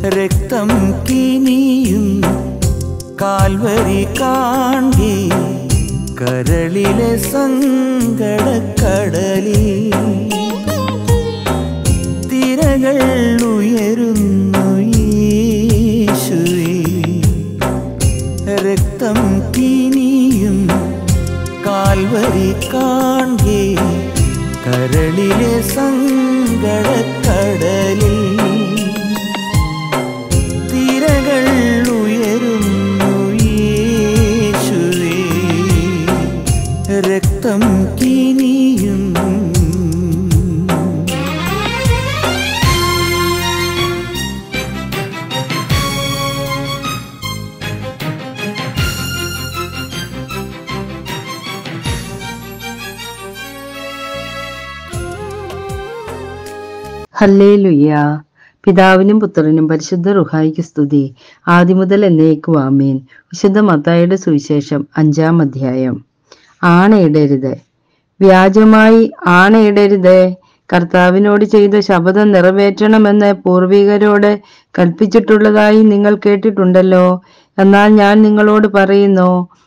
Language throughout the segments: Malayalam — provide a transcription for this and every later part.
രക്തം കിനിയും കാൽവരി കാണ്ടി കരളിലെ സങ്കടക്കടലിൽ തിരകൾ ഉയരുന്നു യേശുവേ രക്തം കിനിയും കാൽവരി കാണ്ടി കരളിലെ സങ്കടക്കടലിൽ തിരകൾ ഉയരുന്നു യേശുവേ രക്തം കിനിയും ഹല്ലേലുയ്യ പിതാവിനും പുത്രനും പരിശുദ്ധ റുഹായിക്ക് സ്തുതി ആദ്യം മുതൽ എന്നേക്കും ആമേൻ വിശുദ്ധ മത്തായുടെ സുവിശേഷം അഞ്ചാം അധ്യായം ആണയിടരുത് വ്യാജമായി ആണയിടരുത് കർത്താവിനോട് ചെയ്ത ശപഥം നിറവേറ്റണമെന്ന് പൂർവികരോട് കൽപ്പിച്ചിട്ടുള്ളതായി നിങ്ങൾ കേട്ടിട്ടുണ്ടല്ലോ എന്നാൽ ഞാൻ നിങ്ങളോട് പറയുന്നു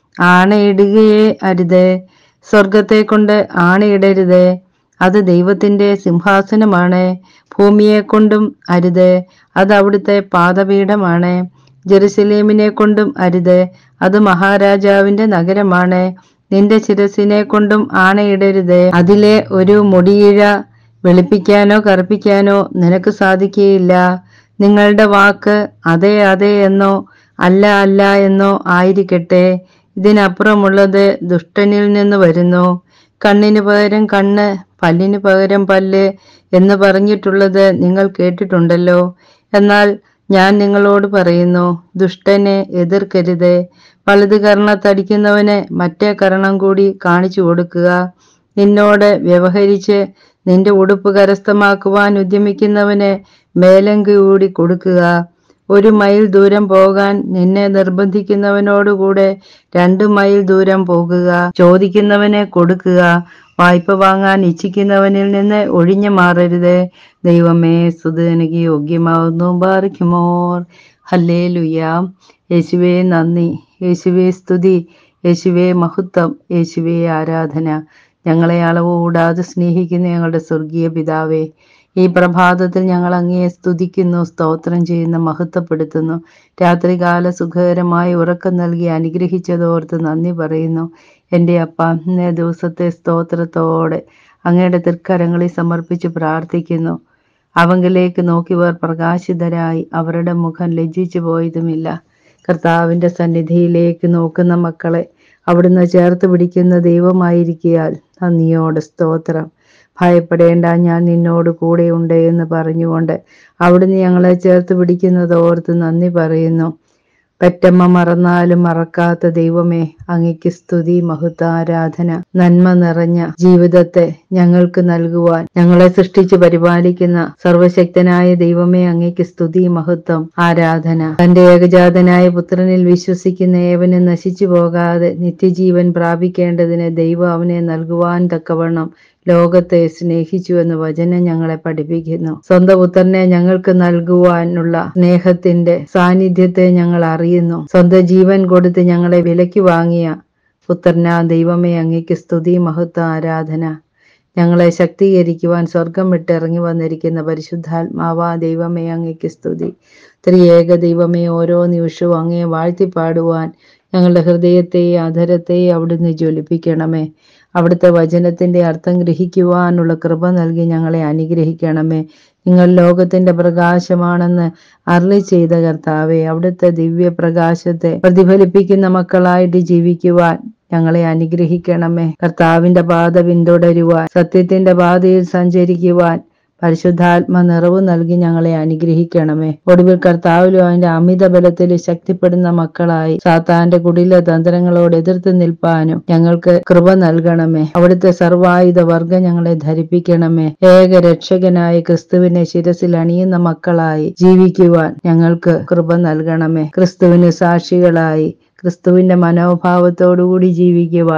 ആണയിടുകയേ അരുത് സ്വർഗത്തെ കൊണ്ട് ആണയിടരുത് അത് ദൈവത്തിന്റെ സിംഹാസനമാണ് ഭൂമിയെ കൊണ്ടും അരുത് അത് അവിടുത്തെ പാദപീഠമാണ് ജെറുസലേമിനെ കൊണ്ടും അരുത് അത് മഹാരാജാവിന്റെ നഗരമാണ് നിന്റെ ശിരസിനെ കൊണ്ടും ആണയിടരുത് അതിലെ ഒരു മുടിയിഴ വെളുപ്പിക്കാനോ കറുപ്പിക്കാനോ നിനക്ക് സാധിക്കുകയില്ല നിങ്ങളുടെ വാക്ക് അതെ അതെ എന്നോ അല്ല അല്ല എന്നോ ആയിരിക്കട്ടെ ഇതിനപ്പുറമുള്ളത് ദുഷ്ടനിൽ നിന്ന് വരുന്നു കണ്ണിന് പകരം കണ്ണ് പല്ലിന് പകരം പല്ല് എന്ന് പറഞ്ഞിട്ടുള്ളത് നിങ്ങൾ കേട്ടിട്ടുണ്ടല്ലോ എന്നാൽ ഞാൻ നിങ്ങളോട് പറയുന്നു ദുഷ്ടനെ എതിർക്കരുത് വലത് കർണത്തടിക്കുന്നവന് മറ്റേ കർണം കൂടി കാണിച്ചു കൊടുക്കുക നിന്നോട് വ്യവഹരിച്ച് നിന്റെ ഉടുപ്പ് കരസ്ഥമാക്കുവാൻ ഉദ്യമിക്കുന്നവന് മേലങ്കി കൂടി കൊടുക്കുക ഒരു മൈൽ ദൂരം പോകാൻ നിന്നെ നിർബന്ധിക്കുന്നവനോടുകൂടെ രണ്ട് മൈൽ ദൂരം പോകുക ചോദിക്കുന്നവനെ കൊടുക്കുക വായ്പ വാങ്ങാൻ ഇച്ഛിക്കുന്നവനിൽ നിന്ന് ഒഴിഞ്ഞു മാറരുത് ദൈവമേ സുതനക്ക് യോഗ്യമാവുന്നു ബാറിക്കുമോർ ഹല്ലേ ലുയാം യേശുവേ നന്ദി യേശുവേ സ്തുതി യേശുവേ മഹത്വം യേശുവേ ആരാധന ഞങ്ങളെ അളവ് കൂടാതെ സ്നേഹിക്കുന്ന ഞങ്ങളുടെ സ്വർഗീയ പിതാവേ ഈ പ്രഭാതത്തിൽ ഞങ്ങൾ അങ്ങയെ സ്തുതിക്കുന്നു സ്തോത്രം ചെയ്യുന്നു മഹത്വപ്പെടുത്തുന്നു രാത്രികാല സുഖകരമായി ഉറക്കം നൽകി അനുഗ്രഹിച്ചതോർത്ത് നന്ദി പറയുന്നു എൻ്റെ അപ്പ ഇന്നേ ദിവസത്തെ സ്തോത്രത്തോടെ അങ്ങയുടെ തൃക്കരങ്ങളിൽ സമർപ്പിച്ച് പ്രാർത്ഥിക്കുന്നു അവങ്കിലേക്ക് നോക്കിയവർ പ്രകാശിതരായി അവരുടെ മുഖം ലജ്ജിച്ചു പോയതുമില്ല കർത്താവിൻ്റെ സന്നിധിയിലേക്ക് നോക്കുന്ന മക്കളെ അവിടുന്ന് ചേർത്ത് പിടിക്കുന്ന ദൈവമായിരിക്കിയാൽ നന്ദിയോടെ സ്തോത്രം ഭയപ്പെടേണ്ട ഞാൻ നിന്നോട് കൂടെയുണ്ട് എന്ന് പറഞ്ഞുകൊണ്ട് അവിടുന്ന് ഞങ്ങളെ ചേർത്ത് പിടിക്കുന്നത് ഓർത്ത് നന്ദി പറയുന്നു പെറ്റമ്മ മറന്നാലും മറക്കാത്ത ദൈവമേ അങ്ങയ്ക്ക് സ്തുതി മഹുത്താരാധന നന്മ നിറഞ്ഞ ജീവിതത്തെ ഞങ്ങൾക്ക് നൽകുവാൻ ഞങ്ങളെ സൃഷ്ടിച്ച് പരിപാലിക്കുന്ന സർവശക്തനായ ദൈവമേ അങ്ങയ്ക്ക് സ്തുതി മഹത്വം ആരാധന തന്റെ ഏകജാതനായ പുത്രനിൽ വിശ്വസിക്കുന്ന ഏവന് നശിച്ചു പോകാതെ നിത്യജീവൻ പ്രാപിക്കേണ്ടതിന് ദൈവം അവനെ നൽകുവാൻ തക്കവണ്ണം ലോകത്തെ സ്നേഹിച്ചു എന്ന് വചനം ഞങ്ങളെ പഠിപ്പിക്കുന്നു സ്വന്തം പുത്രനെ ഞങ്ങൾക്ക് നൽകുവാനുള്ള സ്നേഹത്തിന്റെ സാന്നിധ്യത്തെ ഞങ്ങൾ അറിയുന്നു സ്വന്തം ജീവൻ കൊടുത്ത് ഞങ്ങളെ വിലയ്ക്ക് വാങ്ങിയ പുത്രനാ ദൈവമേ അങ്ങയ്ക്ക് സ്തുതി മഹത്വ ആരാധന ഞങ്ങളെ ശക്തീകരിക്കുവാൻ സ്വർഗം വിട്ട് ഇറങ്ങി വന്നിരിക്കുന്ന പരിശുദ്ധാത്മാവാ ദൈവമേ അങ്ങയ്ക്ക് സ്തുതി ത്രിയേക ദൈവമേ ഓരോ നിമിഷവും അങ്ങയെ വാഴ്ത്തിപ്പാടുവാൻ ഞങ്ങളുടെ ഹൃദയത്തെയും അധരത്തെയും അവിടുന്ന് ജ്വലിപ്പിക്കണമേ അവിടുത്തെ വചനത്തിന്റെ അർത്ഥം ഗ്രഹിക്കുവാനുള്ള കൃപ നൽകി ഞങ്ങളെ അനുഗ്രഹിക്കണമേ നിങ്ങൾ ലോകത്തിന്റെ പ്രകാശമാണെന്ന് അർളി ചെയ്ത കർത്താവെ അവിടുത്തെ ദിവ്യ പ്രകാശത്തെ പ്രതിഫലിപ്പിക്കുന്ന മക്കളായിട്ട് ജീവിക്കുവാൻ ഞങ്ങളെ അനുഗ്രഹിക്കണമേ കർത്താവിന്റെ പാത പിന്തുടരുവാൻ സത്യത്തിന്റെ പാതയിൽ സഞ്ചരിക്കുവാൻ പരിശുദ്ധാത്മ നിറവ് നൽകി ഞങ്ങളെ അനുഗ്രഹിക്കണമേ ഒടുവിൽ കർത്താവിലും അവന്റെ അമിത ബലത്തിൽ ശക്തിപ്പെടുന്ന മക്കളായി സാത്താന്റെ കുടില തന്ത്രങ്ങളോട് എതിർത്ത് നിൽപ്പാനും ഞങ്ങൾക്ക് കൃപ നൽകണമേ അവിടുത്തെ സർവായുധ വർഗം ഞങ്ങളെ ധരിപ്പിക്കണമേ ഏക രക്ഷകനായ ക്രിസ്തുവിനെ ശിരസിൽ അണിയുന്ന മക്കളായി ജീവിക്കുവാൻ ഞങ്ങൾക്ക് കൃപ നൽകണമേ ക്രിസ്തുവിന് സാക്ഷികളായി ക്രിസ്തുവിന്റെ മനോഭാവത്തോടുകൂടി ജീവിക്കുവാൻ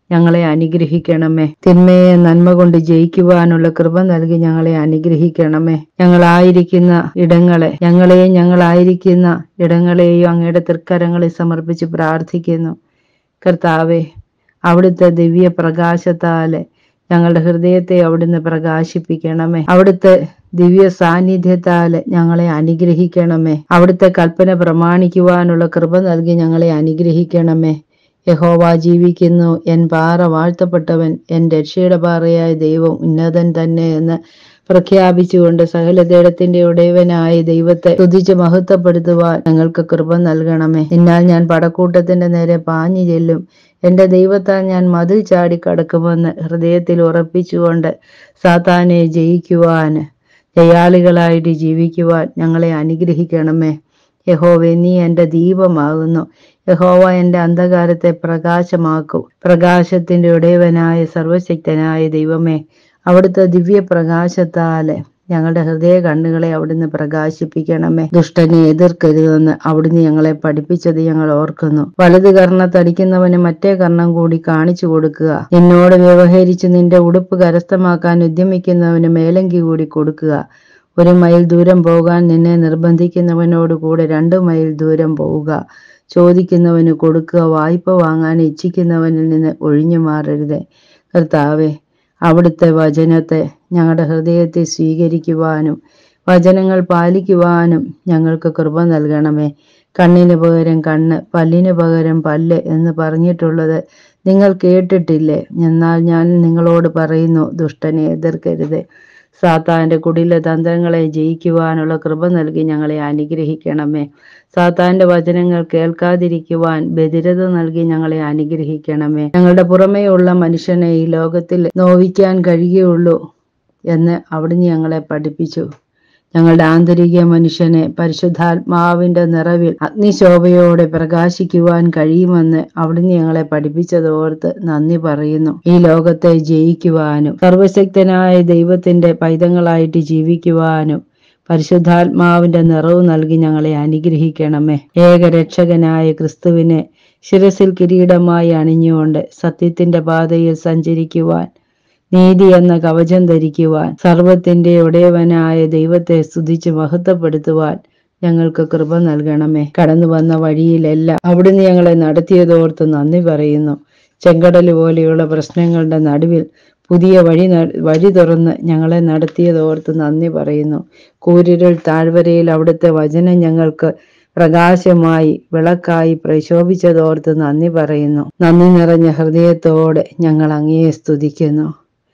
ഞങ്ങളെ അനുഗ്രഹിക്കണമേ തിന്മയെ നന്മ കൊണ്ട് ജയിക്കുവാനുള്ള കൃപ നൽകി ഞങ്ങളെ അനുഗ്രഹിക്കണമേ ഞങ്ങളായിരിക്കുന്ന ഇടങ്ങളെ ഞങ്ങളെയും ഞങ്ങളായിരിക്കുന്ന ഇടങ്ങളെയും അങ്ങയുടെ തൃക്കരങ്ങളിൽ സമർപ്പിച്ച് പ്രാർത്ഥിക്കുന്നു കർത്താവെ അവിടുത്തെ ദിവ്യ പ്രകാശത്താല് ഞങ്ങളുടെ ഹൃദയത്തെ അവിടുന്ന് പ്രകാശിപ്പിക്കണമേ അവിടുത്തെ ദിവ്യ സാന്നിധ്യത്താല് ഞങ്ങളെ അനുഗ്രഹിക്കണമേ അവിടുത്തെ കൽപ്പന പ്രമാണിക്കുവാനുള്ള കൃപ നൽകി ഞങ്ങളെ അനുഗ്രഹിക്കണമേ യഹോവ ജീവിക്കുന്നു എൻ പാറ വാഴ്ത്തപ്പെട്ടവൻ എൻ രക്ഷയുടെ പാറയായ ദൈവം ഉന്നതൻ തന്നെ എന്ന് പ്രഖ്യാപിച്ചുകൊണ്ട് സകലതേടത്തിന്റെ ഉടയവനായ ദൈവത്തെ തുതിച്ച് മഹത്വപ്പെടുത്തുവാൻ ഞങ്ങൾക്ക് കൃപ നൽകണമേ എന്നാൽ ഞാൻ പടക്കൂട്ടത്തിന്റെ നേരെ പാഞ്ഞു ചെല്ലും എന്റെ ദൈവത്താൽ ഞാൻ മതിൽ ചാടി കടക്കുമെന്ന് ഹൃദയത്തിൽ ഉറപ്പിച്ചുകൊണ്ട് സാത്താനെ ജയിക്കുവാൻ ജയാളികളായിട്ട് ജീവിക്കുവാൻ ഞങ്ങളെ അനുഗ്രഹിക്കണമേ യഹോവേ നീ എൻ്റെ ദീപമാകുന്നു യഹോവ എൻ്റെ അന്ധകാരത്തെ പ്രകാശമാക്കും പ്രകാശത്തിന്റെ ഉടയവനായ സർവശക്തനായ ദൈവമേ അവിടുത്തെ ദിവ്യ പ്രകാശത്താല് ഞങ്ങളുടെ ഹൃദയ കണ്ണുകളെ അവിടുന്ന് പ്രകാശിപ്പിക്കണമേ ദുഷ്ടനെ എതിർക്കരുതെന്ന് അവിടുന്ന് ഞങ്ങളെ പഠിപ്പിച്ചത് ഞങ്ങൾ ഓർക്കുന്നു വലത് കർണത്തടിക്കുന്നവന് മറ്റേ കർണം കൂടി കാണിച്ചു കൊടുക്കുക നിന്നോട് വ്യവഹരിച്ച് നിന്റെ ഉടുപ്പ് കരസ്ഥമാക്കാൻ ഉദ്യമിക്കുന്നവന് മേലങ്കി കൂടി കൊടുക്കുക ഒരു മൈൽ ദൂരം പോകാൻ നിന്നെ നിർബന്ധിക്കുന്നവനോട് കൂടെ രണ്ട് മൈൽ ദൂരം പോവുക ചോദിക്കുന്നവന് കൊടുക്കുക വായ്പ വാങ്ങാൻ ഇച്ഛിക്കുന്നവനിൽ നിന്ന് ഒഴിഞ്ഞു മാറരുത് കർത്താവെ അവിടുത്തെ വചനത്തെ ഞങ്ങളുടെ ഹൃദയത്തെ സ്വീകരിക്കുവാനും വചനങ്ങൾ പാലിക്കുവാനും ഞങ്ങൾക്ക് കൃപ നൽകണമേ കണ്ണിന് പകരം കണ്ണ് പല്ലിന് പകരം പല്ല് എന്ന് പറഞ്ഞിട്ടുള്ളത് നിങ്ങൾ കേട്ടിട്ടില്ലേ എന്നാൽ ഞാൻ നിങ്ങളോട് പറയുന്നു ദുഷ്ടനെ എതിർക്കരുത് സാത്താന്റെ കുടില തന്ത്രങ്ങളെ ജയിക്കുവാനുള്ള കൃപ നൽകി ഞങ്ങളെ അനുഗ്രഹിക്കണമേ സാത്താന്റെ വചനങ്ങൾ കേൾക്കാതിരിക്കുവാൻ ബധിരത നൽകി ഞങ്ങളെ അനുഗ്രഹിക്കണമേ ഞങ്ങളുടെ പുറമേയുള്ള മനുഷ്യനെ ഈ ലോകത്തിൽ നോവിക്കാൻ കഴിയുള്ളൂ എന്ന് അവിടുന്ന് ഞങ്ങളെ പഠിപ്പിച്ചു ഞങ്ങളുടെ ആന്തരിക മനുഷ്യനെ പരിശുദ്ധാത്മാവിന്റെ നിറവിൽ അഗ്നിശോഭയോടെ പ്രകാശിക്കുവാൻ കഴിയുമെന്ന് അവിടുന്ന് ഞങ്ങളെ പഠിപ്പിച്ചത് ഓർത്ത് നന്ദി പറയുന്നു ഈ ലോകത്തെ ജയിക്കുവാനും സർവശക്തനായ ദൈവത്തിന്റെ പൈതങ്ങളായിട്ട് ജീവിക്കുവാനും പരിശുദ്ധാത്മാവിന്റെ നിറവ് നൽകി ഞങ്ങളെ അനുഗ്രഹിക്കണമേ ഏകരക്ഷകനായ ക്രിസ്തുവിനെ ശിരസിൽ കിരീടമായി അണിഞ്ഞുകൊണ്ട് സത്യത്തിന്റെ പാതയിൽ സഞ്ചരിക്കുവാൻ നീതി എന്ന കവചം ധരിക്കുവാൻ സർവത്തിന്റെ ഉടയവനായ ദൈവത്തെ സ്തുതിച്ച് മഹത്വപ്പെടുത്തുവാൻ ഞങ്ങൾക്ക് കൃപ നൽകണമേ കടന്നു വന്ന വഴിയിലെല്ലാം അവിടുന്ന് ഞങ്ങളെ നടത്തിയതോർത്ത് നന്ദി പറയുന്നു ചെങ്കടൽ പോലെയുള്ള പ്രശ്നങ്ങളുടെ നടുവിൽ പുതിയ വഴി ന- വഴി തുറന്ന് ഞങ്ങളെ നടത്തിയതോർത്ത് നന്ദി പറയുന്നു കൂരിരുൾ താഴ്വരയിൽ അവിടുത്തെ വചനം ഞങ്ങൾക്ക് പ്രകാശമായി വിളക്കായി പ്രശോഭിച്ചതോർത്ത് നന്ദി പറയുന്നു നന്ദി നിറഞ്ഞ ഹൃദയത്തോടെ ഞങ്ങൾ അങ്ങയെ സ്തുതിക്കുന്നു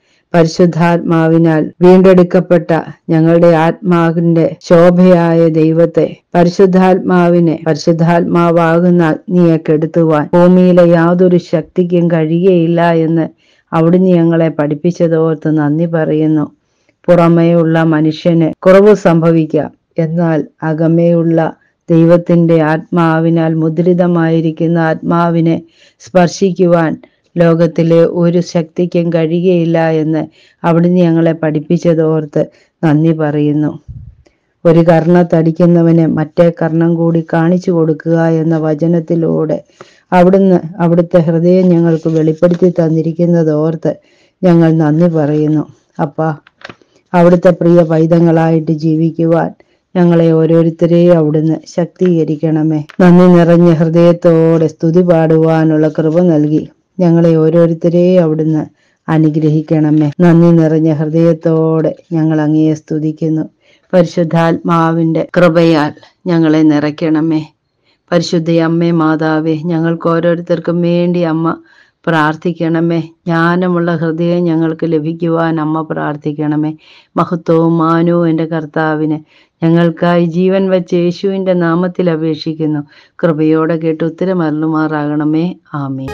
പരിശുദ്ധാത്മാവിനാൽ വീണ്ടെടുക്കപ്പെട്ട ഞങ്ങളുടെ ആത്മാവിന്റെ ശോഭയായ ദൈവത്തെ പരിശുദ്ധാത്മാവിനെ പരിശുദ്ധാത്മാവാകുന്ന അഗ്നിയെ കെടുത്തുവാൻ ഭൂമിയിലെ യാതൊരു ശക്തിക്കും കഴിയുകയില്ല എന്ന് അവിടുന്ന് ഞങ്ങളെ പഠിപ്പിച്ചതോർത്ത് നന്ദി പറയുന്നു പുറമേയുള്ള മനുഷ്യന് കുറവ് സംഭവിക്കാം എന്നാൽ അകമേയുള്ള ദൈവത്തിന്റെ ആത്മാവിനാൽ മുദ്രിതമായിരിക്കുന്ന ആത്മാവിനെ സ്പർശിക്കുവാൻ ലോകത്തിലെ ഒരു ശക്തിക്കും കഴിയുകയില്ല എന്ന് അവിടുന്ന് ഞങ്ങളെ പഠിപ്പിച്ചതോർത്ത് നന്ദി പറയുന്നു ഒരു കർണത്തടിക്കുന്നവന് മറ്റേ കർണം കൂടി കാണിച്ചു കൊടുക്കുക എന്ന വചനത്തിലൂടെ അവിടുന്ന് അവിടുത്തെ ഹൃദയം ഞങ്ങൾക്ക് വെളിപ്പെടുത്തി തന്നിരിക്കുന്നത് ഓർത്ത് ഞങ്ങൾ നന്ദി പറയുന്നു അപ്പാ അവിടുത്തെ പ്രിയ പൈതങ്ങളായിട്ട് ജീവിക്കുവാൻ ഞങ്ങളെ ഓരോരുത്തരെയും അവിടുന്ന് ശക്തീകരിക്കണമേ നന്ദി നിറഞ്ഞ ഹൃദയത്തോടെ സ്തുതി പാടുവാനുള്ള കൃപ നൽകി ഞങ്ങളെ ഓരോരുത്തരെയും അവിടുന്ന് അനുഗ്രഹിക്കണമേ നന്ദി നിറഞ്ഞ ഹൃദയത്തോടെ ഞങ്ങൾ അങ്ങയെ സ്തുതിക്കുന്നു പരിശുദ്ധാത്മാവിന്റെ കൃപയാൽ ഞങ്ങളെ നിറയ്ക്കണമേ പരിശുദ്ധ അമ്മേ മാതാവേ ഞങ്ങൾക്ക് ഓരോരുത്തർക്കും വേണ്ടി അമ്മ പ്രാർത്ഥിക്കണമേ ജ്ഞാനമുള്ള ഹൃദയം ഞങ്ങൾക്ക് ലഭിക്കുവാൻ അമ്മ പ്രാർത്ഥിക്കണമേ മഹത്വവും മാനവും എൻ്റെ കർത്താവിന് ഞങ്ങൾക്കായി ജീവൻ വച്ച് യേശുവിൻ്റെ നാമത്തിൽ അപേക്ഷിക്കുന്നു കൃപയോടെ കേട്ട് ഉത്തരമരുളുമാറാകണമേ ആമേ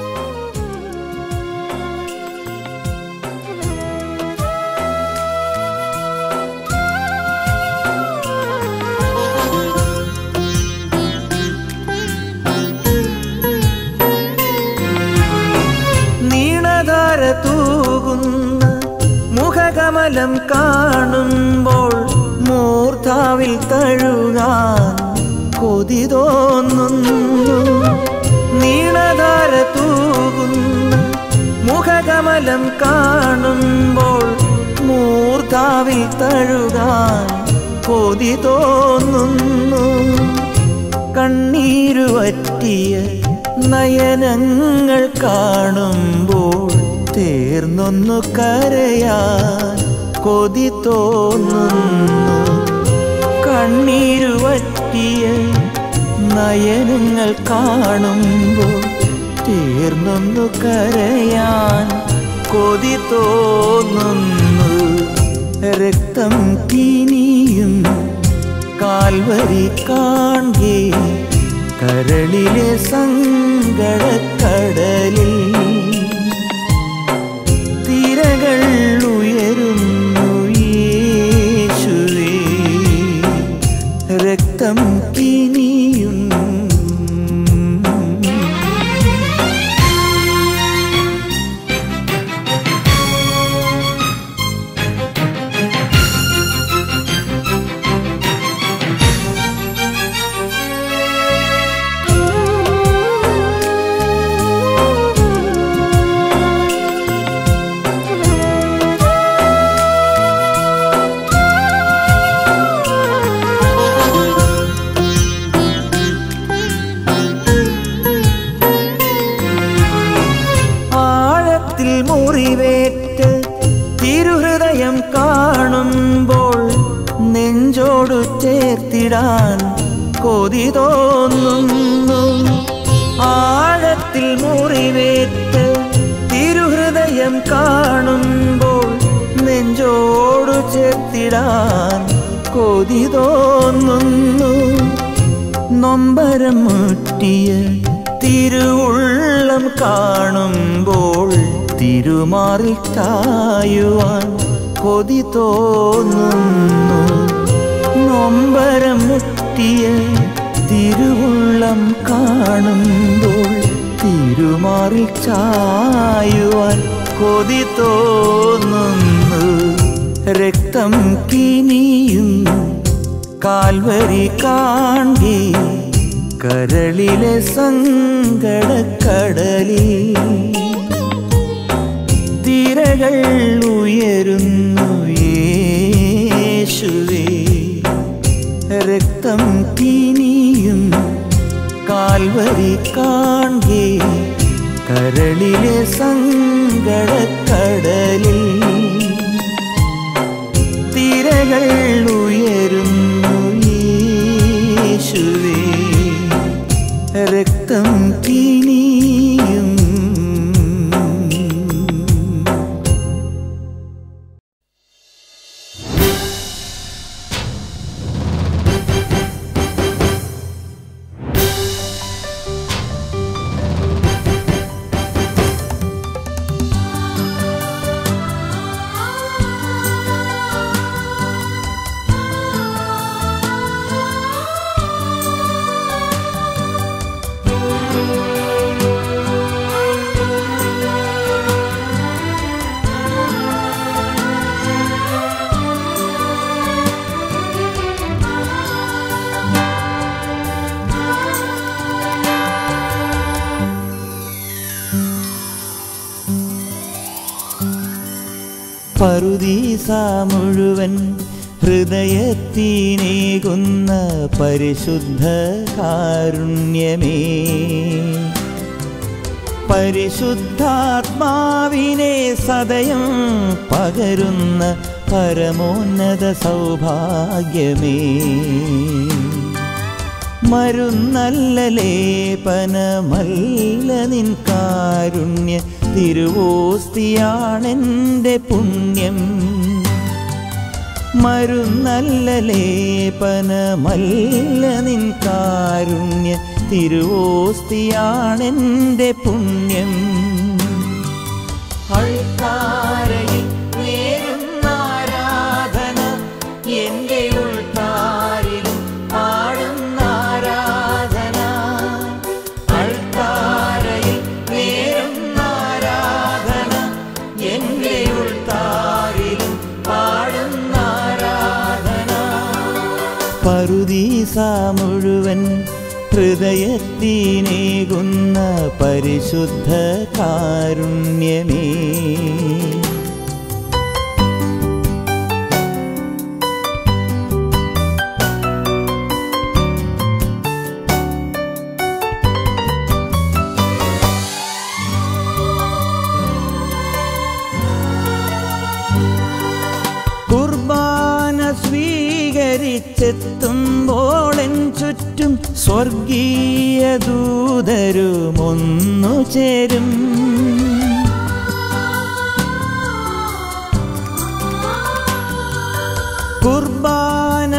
നീണധാര തൂകുന്ന മുഖകമലം കാണുമ്പോൾ മൂർധാവിൽ തഴുകാൻ കൊതി തോന്നുന്നു നീണധാര തൂകുന്ന മുഖകമലം കാണുമ്പോൾ മൂർധാവിൽ തഴുകാൻ കൊതി തോന്നുന്നു കണ്ണീരുവറ്റിയ നയനങ്ങൾ കാണുമ്പോൾ തീർന്നൊന്നു കരയാൻ കൊതി തോന്നുന്നു കണ്ണീരുവറ്റിയ നയനങ്ങൾ കാണുമ്പോൾ തീർന്നൊന്നു കരയാൻ കൊതി തോന്നുന്നു രക്തം കിനിയും കാൽവരി കാൺകേ കരളിലെ സങ്കടക്കടലിൽ തിരകൾ ഉയരുന്നു യേശുവേ രക്തം കിനിയും ആഴത്തിൽ മുറിവേറ്റ് തിരുഹൃദയം കാണുമ്പോൾ നെഞ്ചോടു ചേർത്തിടാൻ കൊതി തോന്നുന്നു ആഴത്തിൽ മുറിവേറ്റ് തിരുഹൃദയം കാണുമ്പോൾ നെഞ്ചോടു ചേർത്തിടാൻ കൊതി തോന്നുന്നു നൊമ്പരം മുട്ടിയ തിരുവുള്ളം കാണുമ്പോൾ തിരുമാറിൽ തായുവാൻ കൊതി തോന്നുന്നു നൊമ്പരം മുട്ടിയ തിരുവുള്ളം കാണുമ്പോൾ തിരുമാറിൽ ചായുവാൻ കൊതി തോന്നുന്നു രക്തം കിനിയും കാൽവരി കാണ്ടി കരളിലെ സങ്കടക്കടലിൽ തിരകൾ ഉയരുന്നു യേശുവേ രക്തം കിനിയും കാൽവരി കാൺകേ കരളിലെ സങ്കടക്കടലിൽ തിരകൾ ഉയരുന്നു യേശുവേ രക്തം കിനിയും പറുദീസ മുഴുവൻ ഹൃദയത്തിനേകുന്ന പരിശുദ്ധ കാരുണ്യമേ പരിശുദ്ധാത്മാവിനെ സദയം പകരുന്ന പരമോന്നത സൗഭാഗ്യമേ മരുന്നല്ല ലേപനമല്ല നിൻ കാരുണ്യ തിരുവോസ്തിയാണെൻ്റെ പുണ്യം മരുന്നല്ല ലേപനമല്ല നിൻ കാരുണ്യ തിരുവോസ്തിയാണെൻ്റെ പുണ്യം അൾത്താരയിൽ നേരുന്ന ആരാധന എൻ്റെ ഉൾത്താരിലും പാടുന്ന ആരാധന അൾത്താരയിൽ നേരുന്ന ആരാധന എൻ്റെ ഉൾത്താരിലും പാടുന്ന ആരാധന പറുദീസ മുഴുവൻ ഹൃദയത്തിനേകുന്ന പരിശുദ്ധ കാരുണ്യമേ കുർബാന സ്വീകരിച്ചെത്തുമ്പോളെൻ ചുറ്റും സ്വർഗീയ ദൂതരും ഒന്നു ചേരും കുർബാന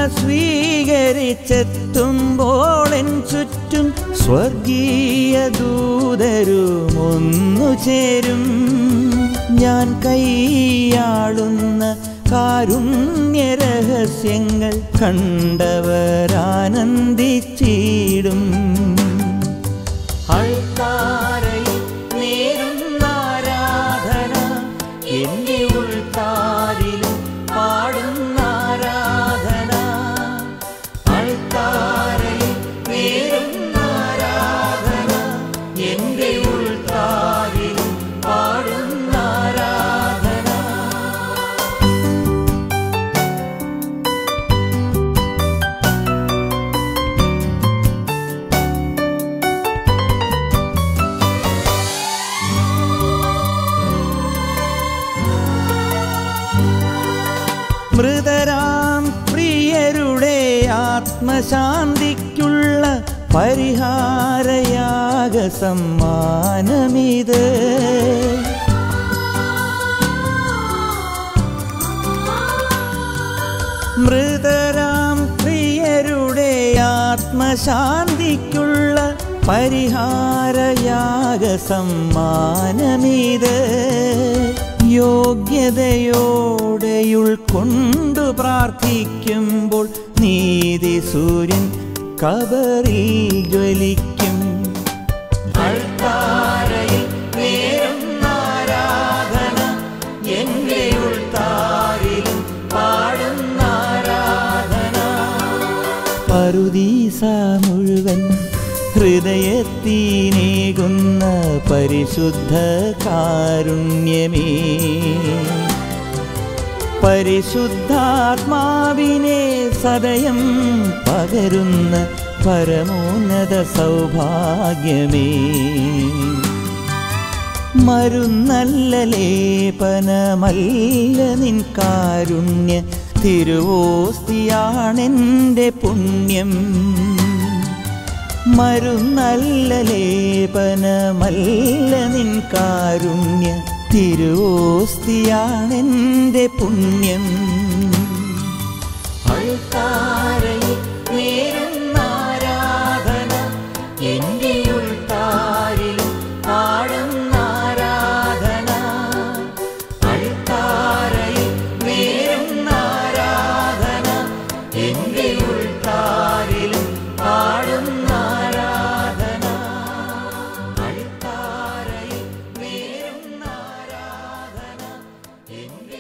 സ്വീകരിച്ചെത്തുമ്പോളെൻ ചുറ്റും സ്വർഗീയ ദൂതരും ഒന്നു ചേരും ഞാൻ കൈയാളുന്ന കാരുണ്യ രഹസ്യങ്ങൾ കണ്ടവരാനന്ദിച്ചിടും അൾത്താരയിൽ നേരുന്ന ആരാധന എന്റെ ഉൾത്താരിലും പാടുന്ന ആരാധന അൾത്താരയിൽ നേരുന്ന ആരാധന എന്റെ ഉൾത്താരിലും പാടുന്ന ആരാധന മൃതരാം പ്രിയരുടെ ആത്മശാന്തിക്കുള്ള പരിഹാരയാഗ സമ്മാനമിത് മൃതരാം പ്രിയരുടെ ആത്മശാന്തിക്കുള്ള പരിഹാരയാഗ സമ്മാനമിത് യോഗ്യതയോടെയുൾക്കൊണ്ടു പ്രാർത്ഥിക്കുമ്പോൾ നീതി സൂര്യൻ കബറിൽ ജ്വലിക്കും അൾത്താരയിൽ നേരുന്ന ആരാധന എന്റെ ഉൾത്താരിലും പാടുന്ന ആരാധന പറുദീസ മുഴുവൻ ഹൃദയത്തിനേകുന്ന പരിശുദ്ധ കാരുണ്യമേ പരിശുദ്ധാത്മാവിനെ സദയം പകരുന്ന പരമോന്നത സൗഭാഗ്യമേ മരുന്നല്ല ലേപനമല്ല നിൻ കാരുണ്യ തിരുവോസ്തിയാണെൻ്റെ പുണ്യം മരുന്നല്ല ലേപനമല്ല നിൻ കാരുണ്യ തിരുവോസ്തിയാണെൻ്റെ പുണ്യം അൾത്താരയിൽ നേരുന്ന ആരാധന എന്റെ ഉൾത്താരിലും പാടുന്ന ആരാധന അൾത്താരയിൽ നേരുന്ന ആരാധന എന്റെ ഉൾത്താരിലും പാടുന്ന ആരാധന അൾത്താരയിൽ നേരുന്ന ആരാധന എന്റെ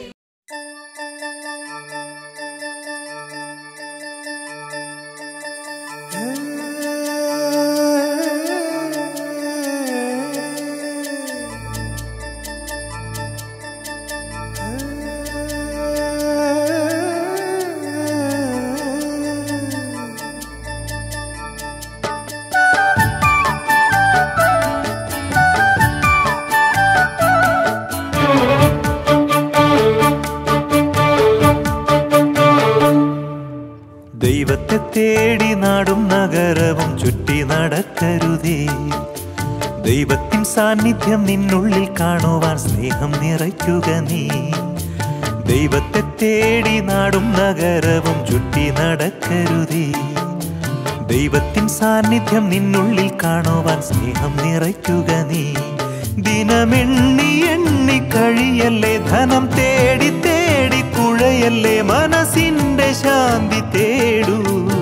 ദൈവത്തെ തേടി നാടും നഗരവും ചുറ്റി നടക്കരുതേ ദൈവത്തിൻ സാന്നിധ്യം നിന്നുള്ളിൽ കാണുവാൻ സ്നേഹം നിറയ്ക്കുക നീ ദൈവത്തെ തേടി നാടും നഗരവും ചുറ്റി നടക്കരുതേ ദൈവത്തിൻ സാന്നിധ്യം നിന്നുള്ളിൽ കാണുവാൻ സ്നേഹം നിറയ്ക്കുക നീ ദിനമെണ്ണി എണ്ണി കഴിയല്ലേ ധനം തേടി തേടി കുഴയല്ലേ മനസ്സിന്റെ ശാന്തി തേടൂ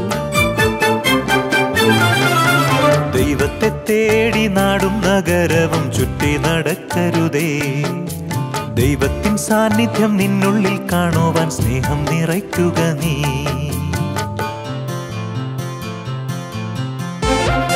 ദൈവത്തെ തേടി നാടും നഗരവും ചുറ്റി നടക്കരുതേ ദൈവത്തിൻ സാന്നിധ്യം നിന്നുള്ളിൽ കാണുവാൻ സ്നേഹം നിറയ്ക്കുക നീ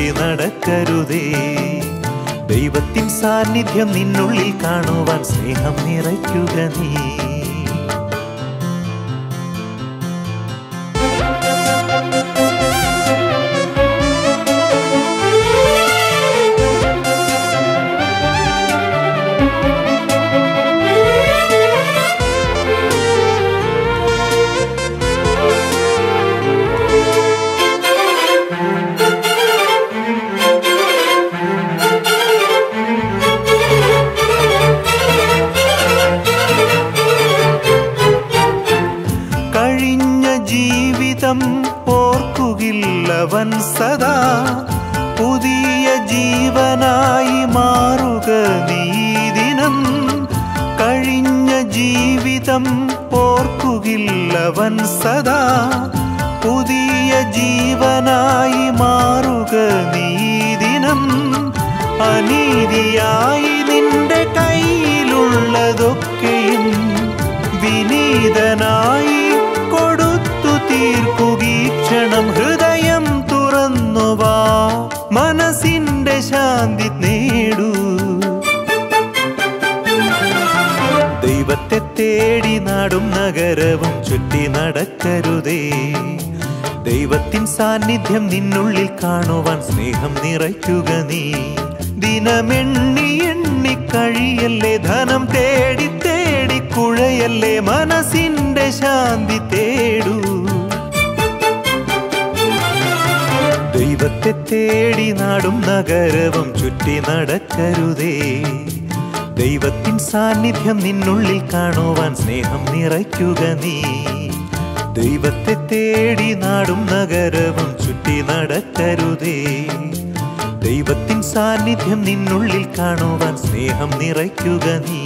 ചുറ്റി നടക്കരുതേ ദൈവത്തിൻ സാന്നിധ്യം നിന്നുള്ളിൽ കാണുവാൻ സ്നേഹം നിറയ്ക്കുക നീ കഴിഞ്ഞ ജീവിതം ഓർക്കുകില്ലവൻ സദാ പുതിയ ജീവനായി മാറുക നീ ദിനം കഴിഞ്ഞ ജീവിതം ഓർക്കുകില്ലവൻ സദാ പുതിയ ജീവനായി മാറുക നീ ദിനം അനീതിയായി നിന്റെ കയ്യിലുള്ളതൊക്കെയും വിനീതനായി കൊടുത്തു തീർക്കുകീ ക്ഷണം ഹൃദയം തുറന്നുവാ മനസ്സിന്റെ ശാന്തി നേടൂ ദൈവത്തെ തേടി നാടും നഗരവും ചുറ്റി നടക്കരുതേ ദൈവത്തിൻ സാന്നിധ്യം നിന്നുള്ളിൽ കാണുവാൻ സ്നേഹം നിറയ്ക്കുക നീ ദിനമെണ്ണി എണ്ണി കഴിയല്ലേ ധനം തേടി തേടി കുഴയല്ലേ മനസ്സിന്റെ ശാന്തി തേടൂ ദൈവത്തെ തേടി നാടും നഗരവും ചുറ്റി നടക്കരുതേ ദൈവത്തിൻ സാന്നിധ്യം നിന്നുള്ളിൽ കാണുവാൻ സ്നേഹം നിറയ്ക്കുക നീ ദൈവത്തെ തേടി നാടും നഗരവും ചുറ്റി നടക്കരുതേ ദൈവത്തിൻ സാന്നിധ്യം നിന്നുള്ളിൽ കാണുവാൻ സ്നേഹം നിറയ്ക്കുക നീ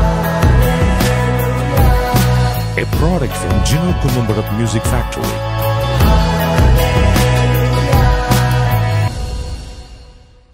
a product from Gino Columbarat Music Factory.